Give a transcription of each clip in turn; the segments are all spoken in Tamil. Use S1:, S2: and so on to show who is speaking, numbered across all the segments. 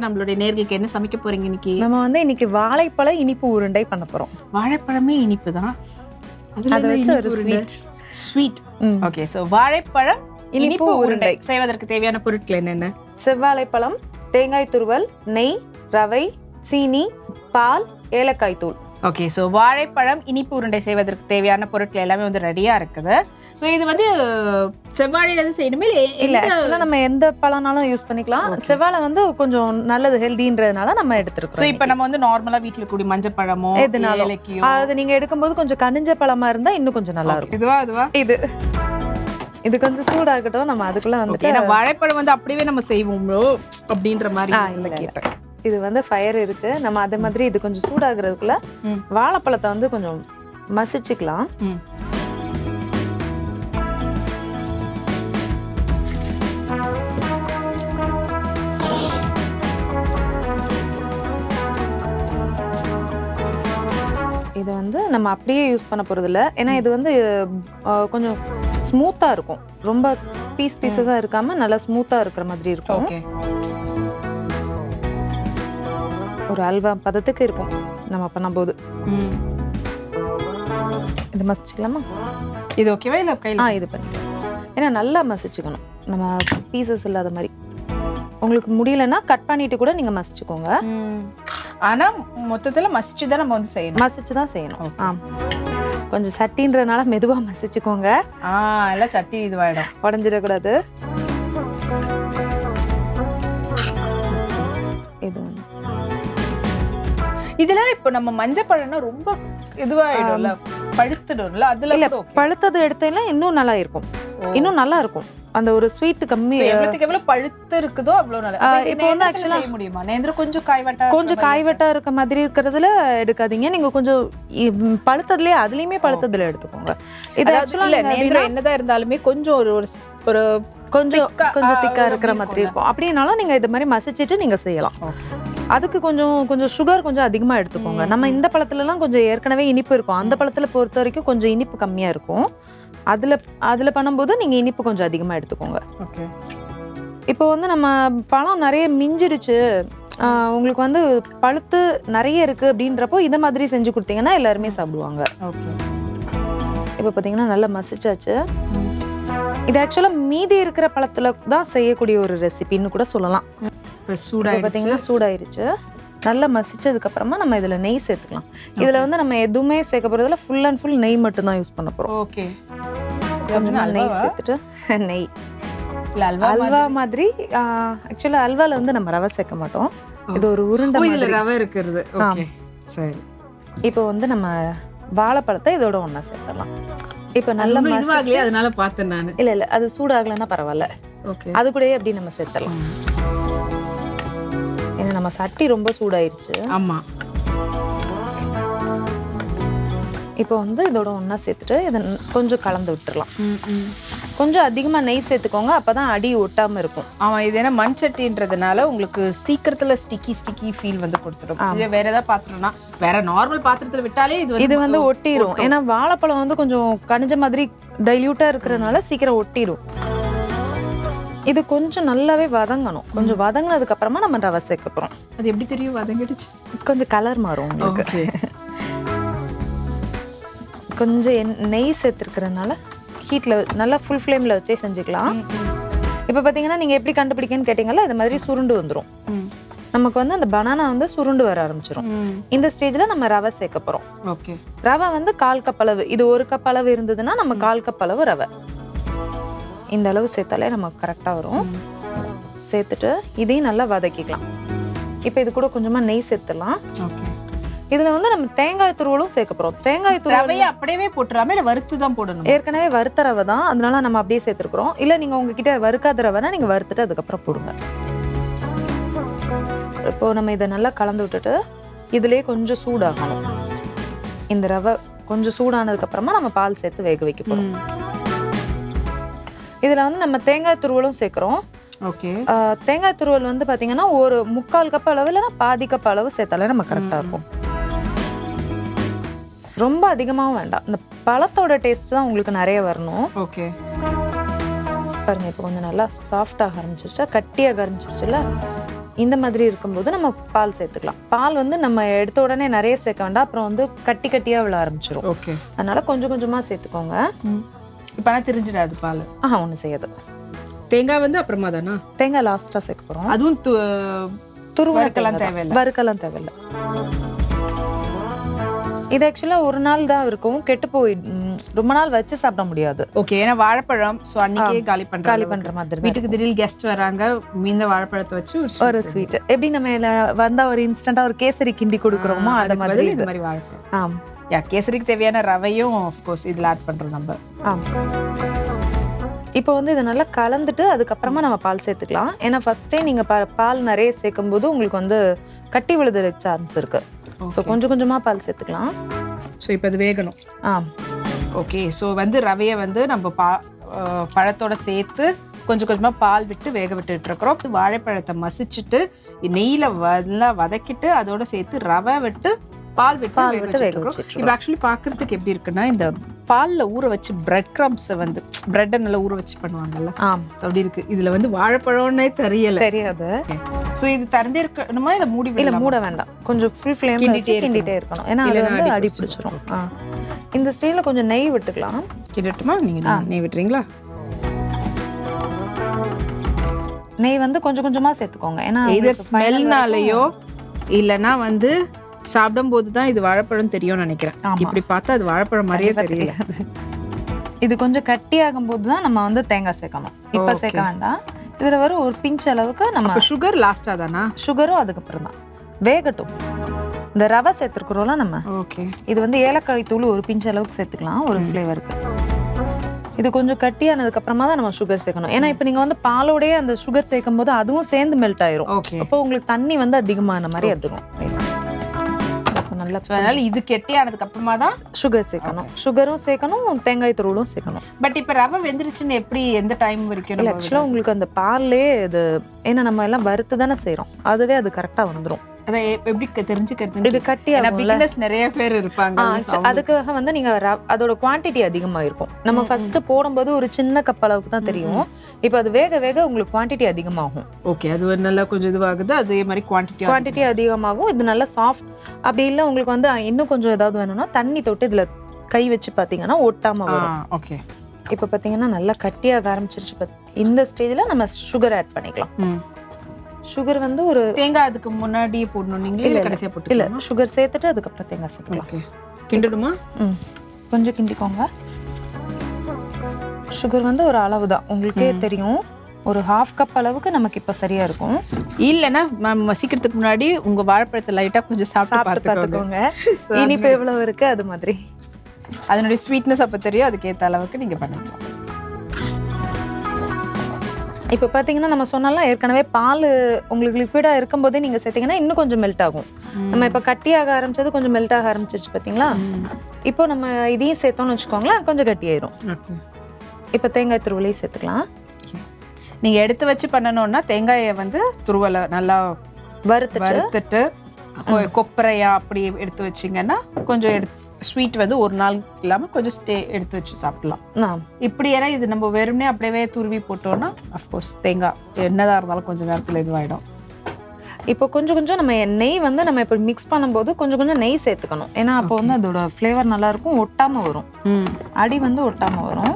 S1: நம்மளுடைய நேர்களுக்கு என்ன சமைக்க போறீங்க இன்னைக்கு
S2: நம்ம வந்து இன்னைக்கு வாழைப்பழ இனிப்பு உருண்டை பண்ண போறோம்
S1: வாழைப்பழமே இனிப்பு தான்
S2: அதை வச்சு ஒரு ஸ்வீட்
S1: ஸ்வீட் ஓகே சோ வாழைப்பழம் இனிப்பு உருண்டை செய்வதற்கு தேவையான பொருட்கள் என்னென்ன
S2: செவ்வாழைப்பழம் தேங்காய் துருவல் நெய் ரவை சீனி பால் ஏலக்காய் தூள்
S1: ஓகே ஸோ வாழைப்பழம் இனிப்பு உருண்டை செய்வதற்கு தேவையான பொருட்கள் எல்லாமே வந்து ரெடியா இருக்குது ஸோ இது வந்து செவ்வாழையில இருந்து செய்யணுமே இல்ல
S2: இல்ல
S1: எந்த-
S2: ஆக்சுவலா நம்ம எந்த பழம்னாலும் யூஸ் பண்ணிக்கலாம்
S1: Okay.
S2: செவ்வாழை வந்து கொஞ்சம் நல்லது ஹெல்தின்றதுனால நம்ம
S1: ஸோ
S2: எடுத்துருக்கோம்
S1: இப்போ நம்ம வந்து நார்மலா வீட்ல கூடிய மஞ்சள் பழமோ
S2: எதுனாலும்.
S1: ஏலக்கியோ
S2: அது நீங்க எடுக்கும்போது கொஞ்சம் கனிஞ்ச பழமா இருந்தா இன்னும் கொஞ்சம் நல்லா இருக்கும்
S1: இதுவா இதுவா
S2: இது இது கொஞ்சம் சூடாகட்டும் நம்ம அதுக்குள்ள
S1: ஓகே
S2: வந்துட்டு
S1: ஏன்னா வாழைப்பழம் வந்து அப்படியே நம்ம செய்வோம்லோ அப்படின்ற மாதிரி
S2: ஆ,
S1: இல்ல
S2: இல்ல, இல்ல.
S1: கேட்டேன்
S2: இது வந்து ஃபயர் இருக்கு நம்ம அதே மாதிரி இது கொஞ்சம் சூடாகிறதுக்குள்ள
S1: ம்.
S2: வாழைப்பழத்தை வந்து கொஞ்சம் மசிச்சுக்கலாம்
S1: ம்.
S2: இது வந்து நம்ம அப்படியே யூஸ் பண்ண போறது இல்ல ஏன்னா இது வந்து அஹ், கொஞ்சம் ஸ்மூத்தா இருக்கும் ரொம்ப பீஸ் பீஸஸா இருக்காம நல்லா ஸ்மூத்தா இருக்கிற மாதிரி இருக்கும்
S1: ஓகே
S2: ஒரு அல்வா பதத்துக்கு இருக்கும் நம்ம பண்ணும்போது
S1: ம்
S2: இது மசிச்சுக்கலாமா
S1: இது ஓகேவா இல்ல
S2: ஆ
S1: கையில
S2: இது பண்ணிக்கலாம் ஏன்னா நல்லா மசிச்சுக்கணும் நம்ம பீசஸ் இல்லாத மாதிரி உங்களுக்கு முடியலன்னா கட் பண்ணிட்டு கூட நீங்க மசிச்சுக்கோங்க
S1: ம். ஆனா மொத்தத்துல மசிச்சு தான் நம்ம வந்து செய்யணும்
S2: மசிச்சு தான் செய்யணும்
S1: Okay.
S2: ஆ கொஞ்சம் சட்டின்றதுனால மெதுவா மசிச்சுக்கோங்க
S1: ஆ எல்லாம் சட்டி இதுவாயிடும்
S2: உடஞ்சிடக்கூடாது இது வந்து
S1: இதுல இப்போ நம்ம மஞ்சள் பழம்னா ரொம்ப இதுவாயிடும்ல பழுத்துடும்ல அதுல
S2: இல்ல
S1: கூட okay.
S2: பழுத்தது எடுத்தீங்கன்னா இன்னும் நல்லா இருக்கும்
S1: ஓ.
S2: இன்னும் நல்லா இருக்கும் அந்த ஒரு ஸ்வீட் கம்மி
S1: So, எவ்வளவுக்கு எவ்வளவு பழுத்து இருக்குதோ அவ்வளவு நல்லா
S2: ஆ,
S1: அப்ப இது
S2: இப்போ வந்து
S1: நேந்திரத்துல
S2: actually-
S1: செய்ய முடியுமா நேந்திரம் கொஞ்சம் காய்வட்டா
S2: கொஞ்சம் காய்வெட்டா இருக்க மாதிரி இருக்கிறதுல எடுக்காதீங்க நீங்க கொஞ்சம் இ- ம், பழுத்ததுலயே அதுலயுமே பழுத்ததுல எடுத்துக்கோங்க இது
S1: அதாவது
S2: ஆக்சுவலா
S1: இல்ல நேந்திரம் என்னதான் இருந்தாலுமே கொஞ்சம் ஒரு ஒரு ஒரு
S2: கொஞ்சம்
S1: thick-ஆ,
S2: கொஞ்சம்
S1: ஆ,
S2: திக்கா
S1: ஒரு
S2: இருக்கிற
S1: அப்படி
S2: மாதிரி இருக்கும் அப்படின்னாலும் நீங்க இது மாதிரி மசிச்சுட்டு நீங்க செய்யலாம் அதுக்கு கொஞ்சம் கொஞ்சம் சுகர் கொஞ்சம் அதிகமா எடுத்துக்கோங்க
S1: ம்,
S2: நம்ம
S1: ம்.
S2: இந்த பழத்துல எல்லாம் கொஞ்சம் ஏற்கனவே இனிப்பு இருக்கும் அந்த பழத்துல பொறுத்த வரைக்கும் கொஞ்சம் இனிப்பு கம்மியா இருக்கும் அதுல அதுல பண்ணும்போது நீங்க இனிப்பு கொஞ்சம் அதிகமா எடுத்துக்கோங்க
S1: ஓகே
S2: இப்போ வந்து நம்ம பழம் நிறைய மிஞ்சிருச்சு ஆஹ் உங்களுக்கு வந்து பழுத்து நிறைய இருக்கு அப்படின்றப்போ இதை மாதிரி செஞ்சு கொடுத்தீங்கன்னா எல்லாருமே சாப்பிடுவாங்க
S1: ஓகே
S2: இப்போ பார்த்தீங்கன்னா நல்லா மசிச்சாச்சு இது ஆக்சுவலாக மீதி இருக்கிற பழத்துல தான் செய்யக்கூடிய ஒரு ரெசிபின்னு கூட சொல்லலாம்
S1: இப்போ
S2: இப்போ
S1: சூடாயிடுச்சு
S2: பார்த்தீங்கன்னா சூடாயிருச்சு நல்லா மசிச்சதுக்கு அப்புறமா நம்ம இதுல நெய் சேர்த்துக்கலாம் இதுல வந்து நம்ம எதுவுமே சேர்க்க போறதுல ஃபுல் அண்ட் ஃபுல் நெய் மட்டும் தான் யூஸ் பண்ண போறோம்
S1: ஓகே
S2: கொஞ்சமா நெய் சேர்த்துட்டு நெய்
S1: இல்ல அல்வா
S2: அல்வா மாதிரி ஆக்சுவலா அல்வால வந்து நம்ம ரவை சேர்க்க மாட்டோம் இது ஒரு உருண்டை
S1: ஓ, இதுல
S2: மாதிரி.
S1: ரவை இருக்கிறது ஓகே சரி
S2: இப்போ வந்து நம்ம வாழைப்பழத்தை இதோட ஒண்ணா சேர்த்துடலாம் இப்போ நல்ல
S1: நல்ல
S2: மசிச்சு-
S1: இதுவாகலையே அதனால பார்த்தேன் நானு
S2: இல்ல இல்ல அது சூடாகலைன்னா பரவாயில்ல
S1: ஓகே
S2: அது கூடயே அப்படி நம்ம சேர்த்துடலாம் ஏன்னா நம்ம சட்டி ரொம்ப சூடாயிருச்சு
S1: ஆமா
S2: இப்போ வந்து இதோட ஒண்ணா சேர்த்துட்டு இதை ந- கொஞ்சம் கலந்து விட்டுறலாம் கொஞ்சம் அதிகமா நெய் சேர்த்துக்கோங்க அப்பதான் அடி ஒட்டாம இருக்கும்
S1: ஆமா இது ஏன்னா மண் சட்டின்றதுனால உங்களுக்கு சீக்கிரத்துல ஸ்டிக்கி ஸ்டிக்கி ஃபீல் வந்து கொடுத்துடும் இதே வேற ஏதாவது பாத்திரம்னா வேற நார்மல் பாத்திரத்துல விட்டாலே இது
S2: இது வந்து ஒட்டிரும் ஏன்னா வாழைப்பழம் வந்து கொஞ்சம் கனிஞ்ச மாதிரி டைல்யூட்டா இருக்கிறதுனால சீக்கிரம் ஒட்டிரும் இது கொஞ்சம் நல்லாவே வதங்கணும் கொஞ்சம் வதங்கினதுக்கு அப்புறமா நம்ம ரவை சேர்க்க போறோம்
S1: அது எப்படி தெரியும் வதங்கிடுச்சு
S2: கொஞ்சம் கலர் மாறும் உங்களுக்கு
S1: ஓகே
S2: கொஞ்சம் எண்- நெய் சேர்த்துருக்கிறதுனால ஹீட்ல நல்லா ஃபுல் ஃப்ளேம்ல வச்சே செஞ்சுக்கலாம் இப்போ பார்த்தீங்கன்னா நீங்க எப்படி கண்டுபிடிக்கன்னு கேட்டீங்கல்ல இது மாதிரி சுருண்டு வந்துரும் நமக்கு வந்து அந்த பனானா வந்து சுருண்டு வர ஆரம்பிச்சிரும் இந்த ஸ்டேஜ்ல நம்ம ரவை சேர்க்க போறோம்
S1: ஓகே
S2: ரவை வந்து கால் கப் அளவு இது ஒரு கப் அளவு இருந்ததுன்னா நம்ம கால் கப் அளவு ரவை இந்த அளவு சேர்த்தாலே நமக்கு கரெக்டாக வரும் சேர்த்துட்டு இதையும் நல்லா வதக்கிக்கலாம் இப்போ இது கூட கொஞ்சமா நெய் சேர்த்துலாம்
S1: ஓகே
S2: இதுல வந்து நம்ம தேங்காய் துருவலும் சேர்க்க போறோம் தேங்காய் துருவல்
S1: ரவையை அப்படியே போட்டுறாம இல்ல வறுத்து தான் போடணும்
S2: ஏற்கனவே வறுத்த ரவை தான் அதனால நம்ம அப்படியே சேர்த்துருக்குறோம் இல்ல நீங்க உங்ககிட்ட வறுக்காத ரவைனா நீங்க வறுத்துட்டு அதுக்கப்புறம் போடுங்க இப்போ நம்ம இதை நல்லா கலந்து விட்டுட்டு இதுலயே கொஞ்சம் சூடாகணும் இந்த ரவை கொஞ்சம் சூடானதுக்கு அப்புறமா நம்ம பால் சேர்த்து வேக வைக்க போறோம் இதுல வந்து நம்ம தேங்காய் துருவலும் சேர்க்கிறோம்
S1: ஓகே
S2: ஆஹ் தேங்காய் துருவல் வந்து பாத்தீங்கன்னா ஒரு முக்கால் கப் அளவு இல்லைன்னா பாதி கப் அளவு சேர்த்தாலே நம்ம கரெக்டா இருக்கும் ரொம்ப அதிகமாகவும் வேண்டாம் இந்த பழத்தோட டேஸ்ட் தான் உங்களுக்கு நிறைய வரணும்
S1: ஓகே
S2: பாருங்க இப்போ கொஞ்சம் நல்லா சாஃப்டாக ஆரம்பிச்சிருச்சா கட்டியாக ஆரம்பிச்சிருச்சுல இந்த மாதிரி இருக்கும்போது நம்ம பால் சேர்த்துக்கலாம் பால் வந்து நம்ம எடுத்த உடனே நிறைய சேர்க்க வேண்டாம் அப்புறம் வந்து கட்டி கட்டியா விழ ஆரம்பிச்சிரும்
S1: ஓகே
S2: அதனால கொஞ்சம் கொஞ்சமா சேர்த்துக்கோங்க
S1: இப்போ ஆனால் தெரிஞ்சிடாது பால்
S2: ஆஹா ஒன்றும் செய்யாது
S1: தேங்காய் வந்து அப்புறமா தானா
S2: தேங்காய் லாஸ்டா சேர்க்க போறோம்
S1: அதுவும் து-
S2: துருவ
S1: வறுக்கலாம் தேவையில்ல.
S2: வறுக்கலாம் தேவையில்ல இது ஆக்சுவலா ஒரு நாள் தான் இருக்கும் கெட்டு போய் ம், ரொம்ப நாள் வச்சு சாப்பிட முடியாது
S1: ஓகே ஏன்னா வாழைப்பழம் ஸோ அன்னைக்கே காலி பண்ற
S2: காலி
S1: அளவுக்கு.
S2: பண்ற மாதிரி தான்
S1: வீட்டுக்கு திடீர்னு கெஸ்ட் வராங்க மீந்த வாழைப்பழத்தை வச்சு ஒரு
S2: ஒரு ஸ்வீட் எப்படி நம்ம இதுல வந்தா ஒரு இன்ஸ்டன்டா ஒரு கேசரி கிண்டி கொடுக்குறோமோ அந்த
S1: அதுக்கு
S2: மாதிரி
S1: பதில்
S2: இது.
S1: இந்த மாதிரி வாழைப்பழம்
S2: ஆம்
S1: யா கேசரிக்கு தேவையான ரவையும் கோர்ஸ் இதுல ஆட் பண்றோம் நம்ம
S2: ஆம் இப்போ வந்து இதை நல்லா கலந்துட்டு அதுக்கப்புறமா நம்ம பால் சேர்த்துக்கலாம் ஏன்னா ஃபர்ஸ்டே நீங்க பா- பால் நிறைய சேர்க்கும் போது உங்களுக்கு வந்து கட்டி விழுதுறதுக்கு சான்ஸ் இருக்கு ஸோ கொஞ்சம் கொஞ்சமா பால் சேர்த்துக்கலாம்
S1: ஸோ இப்போ இது வேகணும்
S2: ஆம்
S1: ஓகே ஸோ வந்து ரவையை வந்து நம்ம பா அஹ் பழத்தோட சேர்த்து கொஞ்சம் கொஞ்சமா பால் விட்டு வேக விட்டுட்டு இருக்கிறோம் வாழைப்பழத்தை மசிச்சுட்டு நெய்யில நல்லா வதக்கிட்டு அதோட சேர்த்து ரவை விட்டு பால் விட்டு
S2: பால்
S1: வேக
S2: விட்டு வேக
S1: வச்சுட்டு
S2: வச்சிட்டு
S1: இப்போ ஆக்சுவலி பார்க்கறதுக்கு எப்படி இருக்குன்னா இந்த பால்ல ஊற வச்சு பிரெட் கிரம்ஸை வந்து பிரெட்டை நல்லா ஊற வச்சு பண்ணுவாங்கல்ல
S2: ஆம்
S1: ஸோ அப்படி இருக்கு இதுல வந்து வாழைப்பழம்னே தெரியல
S2: தெரியாது
S1: ஸோ இது திறந்தே இருக்கணுமா இல்ல மூடி
S2: இல்ல
S1: விடலாமா?
S2: மூட வேண்டாம் கொஞ்சம் ஃபுல் ஃப்ளேம்ல
S1: கிண்டிட்டே
S2: வச்சு கிண்டிட்டே இருக்கணும் ஏன்னா அது
S1: இல்லைன்னா
S2: வந்து
S1: அடி
S2: அடி பிடிச்சிரும் ஆ. இந்த ஸ்டேஜ்ல கொஞ்சம் நெய் விட்டுக்கலாம்
S1: கிண்டட்டுமா நீங்க நெய் விட்டுறீங்களா
S2: நெய் வந்து கொஞ்சம் கொஞ்சமா சேர்த்துக்கோங்க ஏன்னா
S1: இதர்
S2: உங்களுக்கு final
S1: ஸ்மெல்னாலயோ இல்லனா வந்து சாப்பிடும் போது தான் இது வாழைப்பழம் தெரியும்னு நினைக்கிறேன்
S2: ஆமா.
S1: இப்படி பார்த்தா அது வாழைப்பழம் மாதிரியே
S2: கண்டிப்பா
S1: தெரியல
S2: தெரியாது. இது கொஞ்சம் கட்டி ஆகும்போது தான் நம்ம வந்து தேங்காய் சேர்க்கணும் இப்ப
S1: Okay.
S2: சேர்க்க வேண்டாம் இதுல வர ஒரு பிஞ்ச் அளவுக்கு நம்ம
S1: அப்ப சுகர் லாஸ்டா தானா
S2: சுகரும் அதுக்கப்புறம் தான் வேகட்டும் இந்த ரவை சேர்த்துருக்குறோம்ல நம்ம
S1: ஓகே
S2: இது வந்து ஏலக்காய் தூள் ஒரு பிஞ்ச் அளவுக்கு சேர்த்துக்கலாம் ஒரு ஃப்ளேவருக்கு இது கொஞ்சம் கட்டியானதுக்கு அப்புறமா தான் நம்ம சுகர் சேர்க்கணும் ஏன்னா இப்போ நீங்க வந்து பாலோடயே அந்த சுகர் சேர்க்கும் போது அதுவும் சேர்ந்து மெல்ட் ஆயிரும்
S1: ஓகே
S2: அப்போ உங்களுக்கு தண்ணி வந்து அதிகமான மாதிரி அதுரும் அப்போ நல்லா
S1: அதனால இது கெட்டி ஆனதுக்கு அப்புறமா தான்
S2: சுகர் சேர்க்கணும் சுகரும் சேர்க்கணும் தேங்காய் துருவலும் சேர்க்கணும்
S1: பட் இப்ப ரவை வெந்துருச்சுன்னு எப்படி எந்த டைம் வரைக்கும்
S2: இல்லை
S1: நம்ம
S2: ஆக்சுவலாக உங்களுக்கு அந்த பால்லே இது ஏன்னா நம்ம எல்லாம் வறுத்து தானே செய்கிறோம் அதுவே அது கரெக்டாக வந்துடும்
S1: அதை எ- எப்படி க- தெரிஞ்சுக்கிறது
S2: இது கட்டி
S1: ஏன்னா
S2: ஆகும்ல
S1: பிகினர்ஸ் நிறைய பேர் இருப்பாங்க
S2: ஆ, actu- அதுக்காக வந்து நீங்க ர- அதோட குவாண்டிட்டி அதிகமா இருக்கும் நம்ம ஃபர்ஸ்ட் போடும்போது ஒரு சின்ன கப் அளவுக்கு தான் தெரியும் இப்போ அது வேக வேக உங்களுக்கு குவாண்டிட்டி அதிகமாகும்
S1: ஓகே அது ஒரு நல்லா கொஞ்சம் இதுவாகுது அதே மாதிரி குவான்டிட்டி
S2: குவாண்டிட்டி அதிகமாகும் இது நல்லா சாஃப்ட் அப்படி இல்லை உங்களுக்கு வந்து இன்னும் கொஞ்சம் ஏதாவது வேணும்னா தண்ணி தொட்டு இதுல கை வச்சு பாத்தீங்கன்னா ஒட்டாம வரும்
S1: ஓகே
S2: இப்போ பாத்தீங்கன்னா நல்லா கட்டியாக ஆரம்பிச்சிருச்சு பாத்- இந்த ஸ்டேஜ்ல நம்ம சுகர் ஆட் பண்ணிக்கலாம்
S1: ம்
S2: சுகர் வந்து ஒரு
S1: தேங்காய் அதுக்கு முன்னாடியே போடணும் நீங்களே இல்ல கடைசியா போட்டு
S2: இல்ல சுகர் சேர்த்துட்டு அதுக்கப்புறம் தேங்காய் சேர்த்துக்கலாம்
S1: ஓகே கிண்டடுமா
S2: ம் கொஞ்சம் கிண்டிக்கோங்க சுகர் வந்து ஒரு அளவு தான் உங்களுக்கே தெரியும் ஒரு ஹாஃப் கப் அளவுக்கு நமக்கு இப்போ சரியா இருக்கும்
S1: இல்லைன்னா நம்ம மசிக்கிறதுக்கு முன்னாடி உங்க வாழைப்பழத்தை லைட்டா கொஞ்சம் சாப்பிட்டு
S2: சாப்பிட்டு
S1: பார்த்துக்கோங்க
S2: பார்த்துக்கோங்க இனிப்பு எவ்வளவு இருக்கு அது மாதிரி
S1: அதனுடைய ஸ்வீட்னஸ் அப்ப தெரியும் அதுக்கேத்த அளவுக்கு நீங்க பண்ணிக்கலாம்
S2: இப்போ பார்த்தீங்கன்னா நம்ம சொன்னாலாம் ஏற்கனவே பால் உங்களுக்கு லிக்விடாக இருக்கும்போதே நீங்கள் சேர்த்தீங்கன்னா இன்னும் கொஞ்சம் மெல்ட் ஆகும் நம்ம இப்போ கட்டியாக ஆரம்பிச்சது கொஞ்சம் மெல்ட் ஆக ஆரம்பிச்சிருச்சு பார்த்தீங்களா இப்போ நம்ம இதையும் சேர்த்தோம்னு வச்சுக்கோங்களேன் கொஞ்சம் கட்டியாயிரும்
S1: ஓகே
S2: இப்போ தேங்காய் துருவலையும் சேர்த்துக்கலாம்
S1: நீங்க எடுத்து வச்சு பண்ணணும்னா தேங்காயை வந்து துருவலை நல்லா
S2: வறுத்துட்டு
S1: வறுத்துட்டு கொ- கொப்பரையா அப்படி எடுத்து வச்சீங்கன்னா கொஞ்சம் எடுத்து ஸ்வீட் வந்து ஒரு நாள் இல்லாம கொஞ்சம் ஸ்டே எடுத்து வச்சு சாப்பிடலாம்
S2: ஆ
S1: இப்படி ஏன்னா இது நம்ம வெறுமனே அப்படியே துருவி போட்டோம்னா அஃப்கோர்ஸ் தேங்காய் என்னதான் இருந்தாலும் கொஞ்சம் நேரத்துல இதுவாயிடும்
S2: இப்போ கொஞ்சம் கொஞ்சம் நம்ம நெய் வந்து நம்ம இப்போ மிக்ஸ் பண்ணும்போது கொஞ்சம் கொஞ்சம் நெய் சேர்த்துக்கணும் ஏன்னா அப்போ வந்து அதோட ஃப்ளேவர் நல்லா இருக்கும் ஒட்டாம வரும் அடி வந்து ஒட்டாம வரும்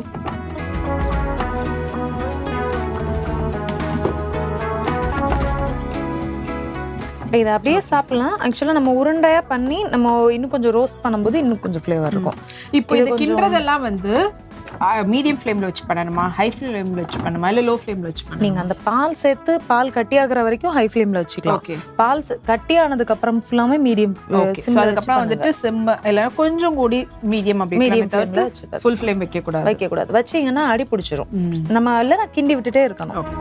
S2: இதை அப்படியே சாப்பிடலாம் ஆக்சுவலாக நம்ம உருண்டையா பண்ணி நம்ம இன்னும் கொஞ்சம் ரோஸ்ட் பண்ணும்போது இன்னும் கொஞ்சம் ஃப்ளேவர் இருக்கும்
S1: இப்போ இது கிண்டுறதெல்லாம் வந்து மீடியம் ஃப்ளேம்ல வச்சு பண்ணணுமா ஹை ஃப்ளேம்ல வச்சு பண்ணணுமா இல்ல லோ ஃப்ளேம்ல வச்சு பண்ணணுமா
S2: நீங்க அந்த பால் சேர்த்து பால் கட்டியாகிற வரைக்கும் ஹை ஃப்ளேம்ல வச்சுக்கலாம்
S1: ஓகே
S2: பால் சே- கட்டியானதுக்கு அப்புறம் ஃபுல்லாமே மீடியம்
S1: ஓகே ஸோ அதுக்கப்புறம் வந்துட்டு சிம் இல்லைன்னா கொஞ்சம் கூடி மீடியம் அப்படி
S2: மீடியம்
S1: மீடியம்
S2: ஃப்ளேம்ல
S1: தவிர்த்து
S2: வச்சு
S1: ஃபுல் ஃப்ளேம் வைக்க கூடாது
S2: வைக்க கூடாது வச்சீங்கன்னா அடி பிடிச்சிரும்
S1: ம்.
S2: நம்ம இல்லைன்னா கிண்டி விட்டுட்டே இருக்கணும்
S1: Okay.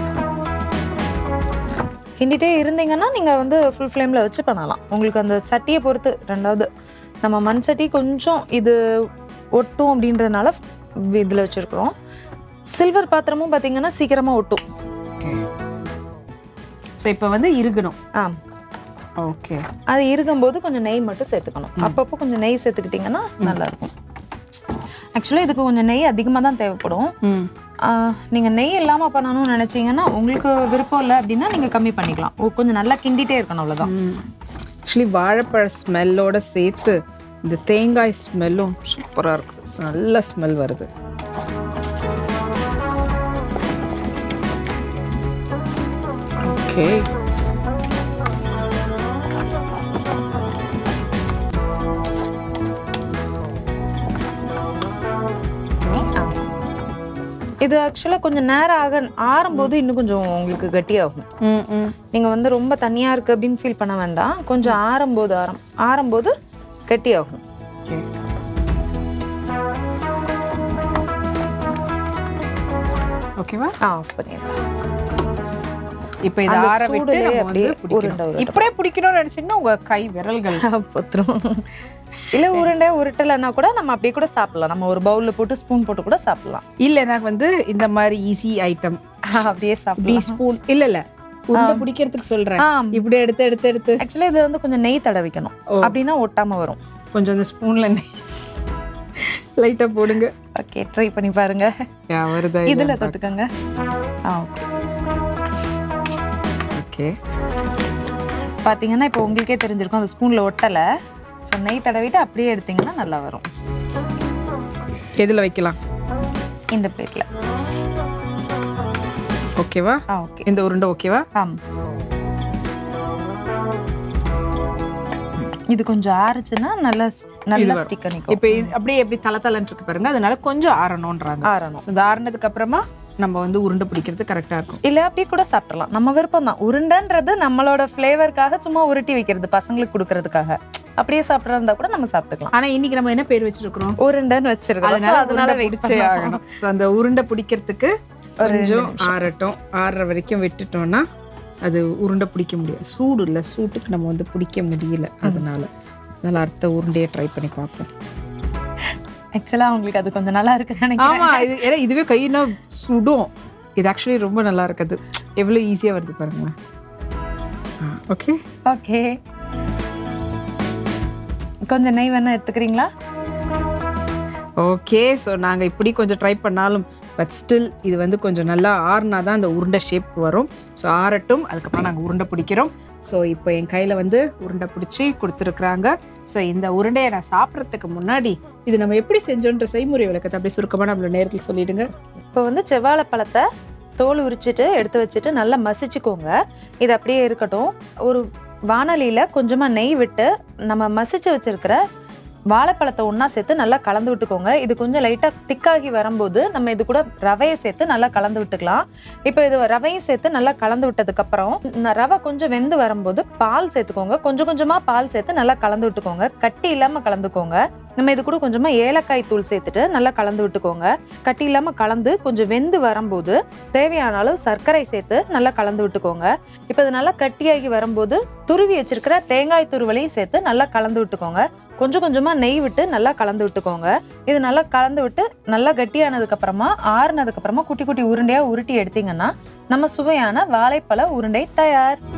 S2: கிண்டிட்டே இருந்தீங்கன்னா நீங்க வந்து ஃபுல் ஃப்ளேம்ல வச்சு பண்ணலாம் உங்களுக்கு அந்த சட்டியை பொறுத்து ரெண்டாவது நம்ம மண் சட்டி கொஞ்சம் இது ஒட்டும் அப்படின்றதுனால இதுல வச்சிருக்கிறோம் சில்வர் பாத்திரமும் பாத்தீங்கன்னா சீக்கிரமா ஒட்டும்
S1: ஸோ இப்போ வந்து இருகணும்
S2: ஆ
S1: ஓகே
S2: அது இருக்கும்போது கொஞ்சம் நெய் மட்டும் சேர்த்துக்கணும் அப்பப்போ கொஞ்சம் நெய் சேர்த்துக்கிட்டிங்கன்னா நல்லா இருக்கும் ஆக்சுவலாக இதுக்கு கொஞ்சம் நெய் அதிகமாக தான் தேவைப்படும்
S1: ம்
S2: ஆஹ் நீங்க நெய் இல்லாம பண்ணணும்னு நினைச்சீங்கன்னா உங்களுக்கு விருப்பம் இல்லை அப்படின்னா நீங்க கம்மி பண்ணிக்கலாம் ஓ, கொஞ்சம் நல்லா கிண்டிட்டே இருக்கணும் அவ்வளவுதான்
S1: ஆக்சுவலி வாழைப்பழ ஸ்மெல்லோட சேர்த்து இந்த தேங்காய் ஸ்மெல்லும் சூப்பராக இருக்குது நல்ல ஸ்மெல் வருது ஓகே
S2: ஆ. இது ஆக்சுவலாக கொஞ்சம் நேரம் ஆக ஆறும்போது இன்னும் கொஞ்சம் உங்களுக்கு கட்டியாகும்
S1: ம் ம்
S2: நீங்க வந்து ரொம்ப தனியா இருக்கு அப்படின்னு ஃபீல் பண்ண வேண்டாம் கொஞ்சம் ஆறும்போது ஆரம் ஆறும்போது கட்டியாகும்
S1: ஓகே ஓகேவா
S2: ஆ ஆஃப் பண்ணிடுறேன்
S1: இப்போ இதை
S2: அந்த
S1: ஆற விட்டு
S2: சூடுலயே
S1: நம்ம வந்து
S2: அப்படியே உருண்டை
S1: பிடிக்கணும்
S2: உருண்டை.
S1: இப்படியே பிடிக்கணும்னு நினைச்சீங்கன்னா உங்க கை விரல்கள்
S2: பத்துரும் இல்ல உருண்டை உருட்டலைன்னா கூட நம்ம அப்படியே கூட சாப்பிடலாம் நம்ம ஒரு பவுல்ல போட்டு ஸ்பூன் போட்டு கூட சாப்பிடலாம்
S1: இல்ல எனக்கு வந்து இந்த மாதிரி ஈஸி ஐட்டம்
S2: அப்படியே
S1: இப்படி
S2: சாப்பிடலாம்
S1: ஸ்பூன் இல்ல இல்ல உருண்டை பிடிக்கிறதுக்கு சொல்றேன்
S2: ஆ
S1: இப்படி எடுத்து எடுத்து எடுத்து
S2: ஆக்சுவலா இது வந்து கொஞ்சம் நெய் தடவிக்கணும்
S1: ஓ.
S2: அப்படின்னா ஒட்டாம வரும்
S1: கொஞ்சம் அந்த ஸ்பூன்ல லைட்டா போடுங்க
S2: ஓகே ட்ரை பண்ணி பாருங்க
S1: யா, வருதா
S2: இதுல தொட்டுக்கோங்க ஆ ஓகே
S1: ஓகே
S2: பாத்தீங்கன்னா இப்போ உங்களுக்கே தெரிஞ்சிருக்கும் அந்த ஸ்பூன்ல ஒட்டல ஸோ நெய் தடவிட்டு அப்படியே எடுத்தீங்கன்னா நல்லா வரும்
S1: எதுல வைக்கலாம்
S2: இந்த பிளேட்ல
S1: ஓகேவா
S2: ஆ ஓகே
S1: இந்த உருண்டை ஓகேவா
S2: ஆம் இது கொஞ்சம் ஆறுச்சுன்னா நல்லா நல்லா
S1: வரும்.
S2: ஸ்டிக் நிக்கும்
S1: இப்போ இது அப்படியே எப்படி தலை தலைன்னு இருக்கு பாருங்க அதனால கொஞ்சம் ஆறணும்ன்றாங்க
S2: ஆறணும்
S1: ஸோ இந்த ஆறுனதுக்கு அப்புறமா நம்ம வந்து உருண்டை பிடிக்கிறது கரெக்டா இருக்கும்
S2: இல்ல அப்படியே கூட சாப்பிடலாம் நம்ம விருப்பம் தான் உருண்டைன்றது நம்மளோட ஃப்ளேவருக்காக சும்மா உருட்டி வைக்கிறது பசங்களுக்கு கொடுக்கறதுக்காக அப்படியே சாப்பிட்றதா இருந்தா கூட நம்ம சாப்பிட்டுக்கலாம்
S1: ஆனா இன்னைக்கு நம்ம என்ன பேர் வச்சிருக்கிறோம்
S2: உருண்டைன்னு வச்சிருக்கோம்
S1: அதனால
S2: So, அதனால
S1: உருண்டை
S2: வெயிட்
S1: பிடிச்சே ஆகணும் ஸோ அந்த உருண்டை பிடிக்கிறதுக்கு கொஞ்சம் ஆறட்டும் ஆறுற வரைக்கும் விட்டுட்டோம்னா அது உருண்டை பிடிக்க முடியாது சூடு இல்லை சூட்டுக்கு நம்ம வந்து பிடிக்க முடியல அதனால அதனால அடுத்த உருண்டையை ட்ரை பண்ணி பார்ப்போம்
S2: ஆக்சுவலா உங்களுக்கு அது கொஞ்சம் நல்லா இருக்குன்னு நினைக்கிறேன்
S1: ஆமா இது ஏன்னா இதுவே கையினா சுடும் இது ஆக்சுவலி ரொம்ப நல்லா இருக்குது எவ்வளவு ஈஸியா வருது பாருங்க ஓகே
S2: ஓகே கொஞ்சம் நெய் வேணா எடுத்துக்கிறீங்களா
S1: ஓகே ஸோ நாங்கள் இப்படி கொஞ்சம் ட்ரை பண்ணாலும் பட் ஸ்டில் இது வந்து கொஞ்சம் நல்லா ஆறுனா தான் அந்த உருண்டை ஷேப் வரும் ஸோ ஆறட்டும் அதுக்கப்புறம் நாங்கள் உருண்டை பிடிக்கிறோம் ஸோ இப்போ என் கையில் வந்து உருண்டை பிடிச்சி கொடுத்துருக்குறாங்க ஸோ இந்த உருண்டையை நான் சாப்பிட்றதுக்கு முன்னாடி இது நம்ம எப்படி செஞ்சோன்ற செய்முறை விளக்கத்தை அப்படியே சுருக்கமாக நம்மள நேரத்தில் சொல்லிடுங்க
S2: இப்போ வந்து செவ்வாழை பழத்தை தோல் உரிச்சிட்டு எடுத்து வச்சுட்டு நல்லா மசிச்சுக்கோங்க இது அப்படியே இருக்கட்டும் ஒரு வானலியில கொஞ்சமா நெய் விட்டு நம்ம மசிச்சு வச்சிருக்கிற வாழைப்பழத்தை ஒண்ணா சேர்த்து நல்லா கலந்து விட்டுக்கோங்க இது கொஞ்சம் லைட்டா திக்காகி வரும்போது நம்ம இது கூட ரவையை சேர்த்து நல்லா கலந்து விட்டுக்கலாம் இப்போ இது ரவையும் சேர்த்து நல்லா கலந்து விட்டதுக்கு அப்புறம் இந்த ரவை கொஞ்சம் வெந்து வரும்போது பால் சேர்த்துக்கோங்க கொஞ்சம் கொஞ்சமா பால் சேர்த்து நல்லா கலந்து விட்டுக்கோங்க கட்டி இல்லாம கலந்துக்கோங்க நம்ம இது கூட கொஞ்சமா ஏலக்காய் தூள் சேர்த்துட்டு நல்லா கலந்து விட்டுக்கோங்க கட்டி இல்லாம கலந்து கொஞ்சம் வெந்து வரும்போது தேவையான அளவு சர்க்கரை சேர்த்து நல்லா கலந்து விட்டுக்கோங்க இப்போ இது நல்லா கட்டியாகி வரும்போது துருவி வச்சிருக்கிற தேங்காய் துருவலையும் சேர்த்து நல்லா கலந்து விட்டுக்கோங்க கொஞ்சம் கொஞ்சமா நெய் விட்டு நல்லா கலந்து விட்டுக்கோங்க இது நல்லா கலந்து விட்டு நல்லா கட்டியானதுக்கு அப்புறமா ஆறுனதுக்கு அப்புறமா குட்டி குட்டி உருண்டையா உருட்டி எடுத்தீங்கன்னா நம்ம சுவையான வாழைப்பழ உருண்டை தயார்